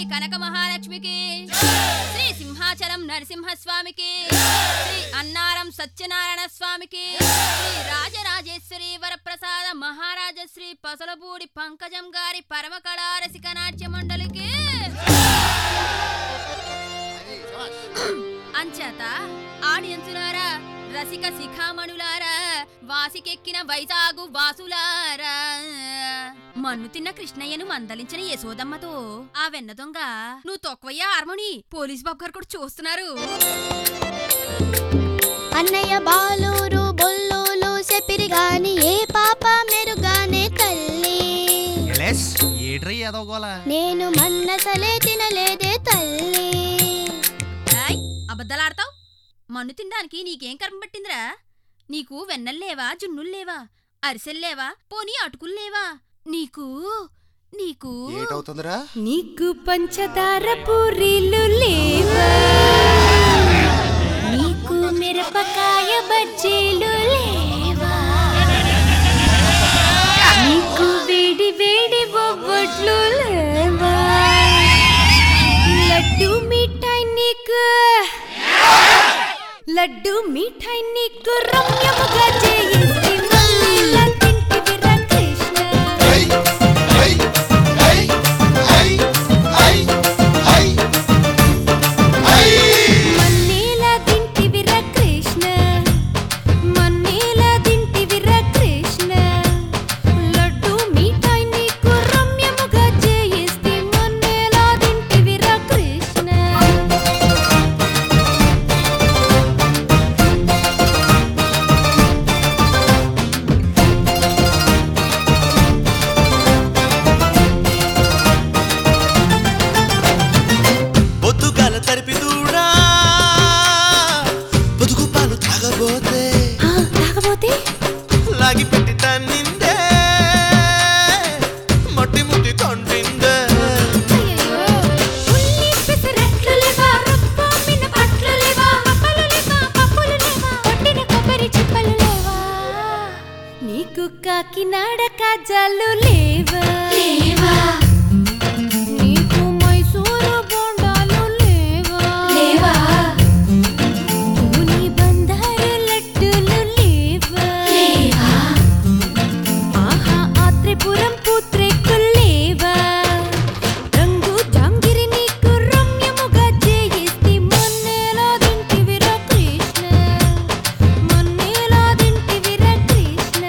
కనక మహాలక్ష్మికి శ్రీ సింహాచలం నరసింహస్వామికి శ్రీ అన్నారం సత్యనారాయణ స్వామికి శ్రీ రాజరాజేశ్వరి వరప్రసాద మహారాజ శ్రీ పసలపూడి పంకజం గారి పరమ కళారసిక నాట్య మండలికి అంచేత ఆడియన్సులారా రసిక శిఖామణులారా వాసికెక్కిన వైజాగు వాసులారా మన్ను తిన్న కృష్ణయ్యను మందలించిన యశోదమ్మతో ఆ వెన్న దొంగ నువ్వు తొక్కవయ్యా హార్మోని పోలీస్ బాబు గారు కూడా చూస్తున్నారు అన్నయ్య బాలూరు బొల్లూలు చెప్పిరి గాని ఏ పాప మెరుగానే తల్లి ఎలెస్ ఏట్రీ ఎదవగోల నేను మన్నసలే తినలేదే తల్లి ఏయ్, అబద్ధాలాడతావ్ మన్ను తినడానికి నీకేం కర్మ పట్టిందిరా నీకు వెన్నల్లేవా జున్నుల్లేవా అరిసెల్లేవా పోనీ అటుకుల్లేవా నీకు నీకు ఏటవుతుందిరా నీకు పంచదార పూరీలు లేవా నీకు మిరపకాయ బజ్జీలు లేవా నీకు వేడి వేడి బొబ్బట్లు లేవా లడ్డు మిఠాయి నీకు లడ్డు మిఠాయి నీకు రమ్యముగా చేయిస్తే మళ్ళీలా తింటివిరా కృష్ణ మన్నేలా తింటివిరా కృష్ణ మన్నేలా తింటివిరా కృష్ణ లడ్డు మిఠాయి నీకు రమ్యముగా చేయిస్తే మన్నేలా తింటివిరా కృష్ణ బొద్దుగాల తరిపి దూడా బతుకు పాలు తాగబోతే ఆ, తాగబోతే లాగి పెట్టి తన్నిందే మట్టి ముట్టి కొంటిందే అయ్యయ్యో, ఉల్లి పెసరట్లు లేవా, రవ్వ మినపట్లు లేవా, అప్పలు లేవా, పప్పులు లేవా, కొట్టిన కొబ్బరి చిప్పలు లేవా? నీకు కాకినాడ కాజాలు లేవా నీకు మైసూరు బొండాలు లేవా పూని బందారు లడ్డులు లేవా ఆహా ఆత్రిపురం పూత్రేకులు లేవా రంగు జాంగిరి నీకు రమ్యముగా చేయిస్తే మొన్నేలా తింటివిరా Krishna మొన్నేలా తింటివిరా Krishna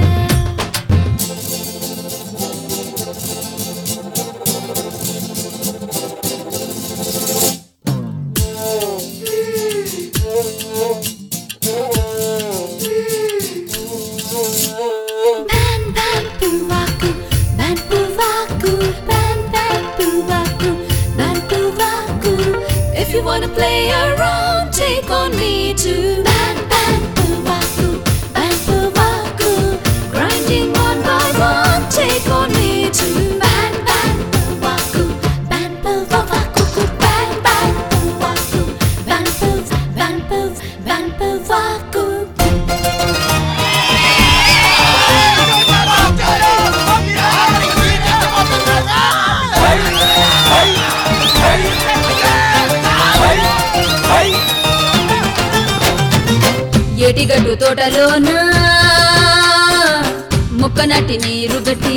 Ban ban puwaku, ban puwaku, ban ban puwaku, ban puwaku. If you wanna play around, take on me too. Ban ban puwaku, ban puwaku, grinding one by one, take on me too. Ban ban puwaku, ban puwaku, ban ban puwaku, ban puw, ban puw, ban puwaku. ఎటిగట్టు తోటలోన మొక్క నట్టి నీరు గట్టి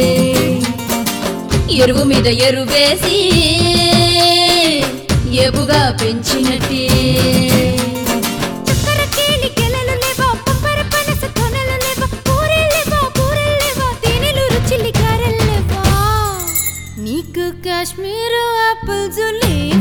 ఎరువు మీద ఎరువేసి ఏపుగా పెంచినట్టి చక్కెర కేళి గెలలు లేవా, పంపర పనస తొనలు లేవా, పూరీలు లేవా, పూరీలు లేవా, తేనెలు రుచిలి గారెలు లేవా. నీకు కాశ్మీర్ ఆపిల్స్ లేవా